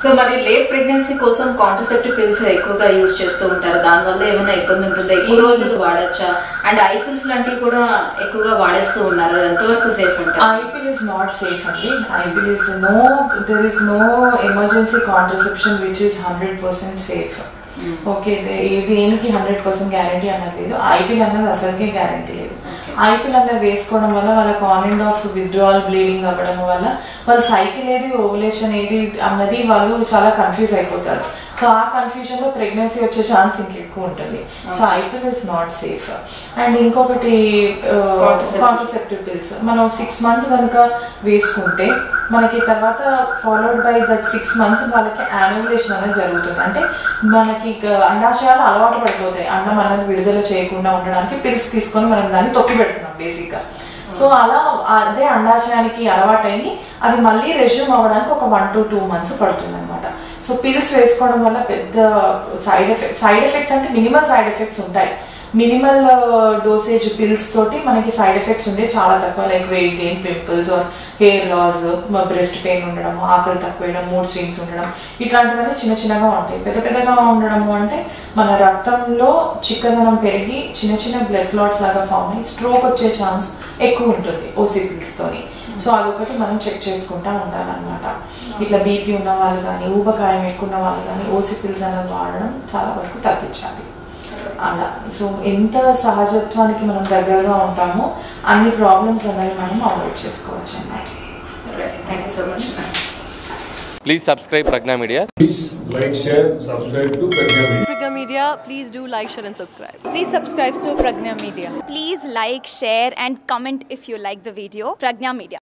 So మరి late pregnancy కోసం contraceptive pills ఎక్కువగా యూజ్ చేస్తూ ఉంటారు దానివల్ల ఏమైనా ఇబ్బంది ఉంటుందా ఎక్కువ రోజులు వాడచ్చా అండ్ ఐ పిల్స్ లాంటివి కూడా ఎక్కువగా వాడేస్తూ ఉన్నారు అది ఎంతవరకు సేఫ్ అంటే IPL is not safe అండి IPL is no there is no emergency contraception which is 100% safe okay దేనికి హండ్రెడ్ పర్సెంట్ గ్యారంటీ అన్నది లేదు ఐపీఎల్ అన్నది అసలుకే గ్యారంటీ లేదు ఐపీఎల్ అన్నది వేసుకోవడం వల్ల వాళ్ళకి on and off withdrawal bleeding అవ్వడం వల్ల వాళ్ళ సైకిల్ ఏది ఓవులేషన్ ఏది అన్నది వాళ్ళు చాలా కన్ఫ్యూజ్ అయిపోతారు సో ఆ కన్ఫ్యూజన్ లో ప్రెగ్నెన్సీ వచ్చే ఛాన్స్ ఇంకెక్కువ ఉంటుంది so i-pill is not safe and ఇంకొకటి Contraceptive. కాంట్రసెప్టివ్ పిల్స్ మనం సిక్స్ మంత్స్ కనుక వేసుకుంటే మనకి తర్వాత followed by that six months వాళ్ళకి యాన్యులేషన్ అనేది జరుగుతుంది అంటే మనకి గ- అండాశయాలు అలవాటు పడిపోతాయి అన్నం అన్నది విడుదల చేయకుండా ఉండడానికి పిల్స్ తీసుకొని మనం దాన్ని తొక్కి పెడుతున్నాం బేసిక్గా సో అలా అదే అండాశయానికి అలవాటైంది అది మళ్ళీ రెజ్యూమ్ అవ్వడానికి ఒక వన్ టు టూ మంత్స్ పడుతుంది అనమాట సో పిల్స్ వేసుకోవడం వల్ల పెద్ద సైడ్ ఎఫెక్ట్ సైడ్ ఎఫెక్ట్స్ అంటే మినిమల్ సైడ్ ఎఫెక్ట్స్ ఉంటాయి మినిమల్ డోసేజ్ పిల్స్ తోటి మనకి సైడ్ ఎఫెక్ట్స్ ఉండే చాలా తక్కువ like weight gain pimples or hair loss breast pain ఉండడం ఆకలి తక్కువేయడం మూడ్ స్వింగ్స్ ఉండడం ఇట్లాంటివన్నీ చిన్న చిన్నగా ఉంటాయి పెద్ద పెద్దగా ఉండడము అంటే మన రక్తంలో చిక్కదనం పెరిగి చిన్న చిన్న బ్లడ్ క్లాట్స్ లాగా ఫామ్ అయ్యి స్ట్రోక్ వచ్చే ఛాన్స్ ఎక్కువ ఉంటుంది ఓసీ పిల్స్ తోని సో అదొకటి మనం చెక్ చేసుకుంటా ఉండాలన్నమాట ఇట్లా బీపీ ఉన్న వాళ్ళు కానీ ఊబకాయం ఎక్కువ ఉన్న వాళ్ళు కానీ ఓసీ పిల్స్ అనేది వాడడం చాలా వరకు తగ్గించాలి అలా సో ఎంత సహజత్వానికి మనం దగ్గరగా ఉంటామో అన్ని ప్రాబ్లమ్స్ అనేవి మనం అవాయిడ్ చేసుకోవచ్చు అన్నమాట thank you so much ma'am Please subscribe Pragna Media. Please like, share, subscribe to Pragya Media. Pragya Media, please do like, share, and subscribe. Please subscribe to Pragna Media. Please like, share, and comment if you like the video. Pragna Media.